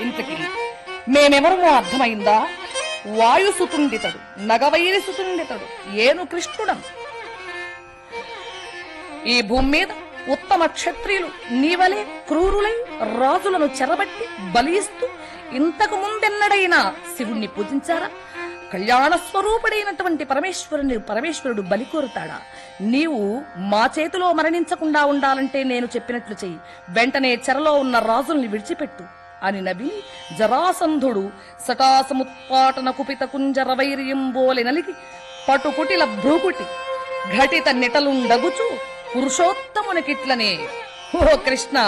ఇంతకి మేమెవరమో అర్థమైందా వాయుసుతుండితడు నగవైరి సుతుండితడు ఏను కృష్ణుడం ఈ భూమి మీద ఉత్తమ క్షత్రియులు నీవలే క్రూరులై రాజులను చెరబట్టి బలిస్తూ ఇంతకు ముందెన్నడైనా శివుణ్ణి పూజించారా కళ్యాణ స్వరూపుడైనటువంటి పరమేశ్వరుని పరమేశ్వరుడు బలి కోరుతాడా నీవు మా చేతిలో మరణించకుండా ఉండాలంటే నేను చెప్పినట్లు చెయ్యి వెంటనే చెరలో ఉన్న రాజుల్ని విడిచిపెట్టు అని నవి జరాసంధుడు సటాసముత్పాటన కుపిత కుంజర వైర్యంబోలె నలిగి పటుకుటిల భ్రూకుటి ఘటిత నిటలుండగుచు పురుషోత్తమునికిట్లనే ఓ కృష్ణ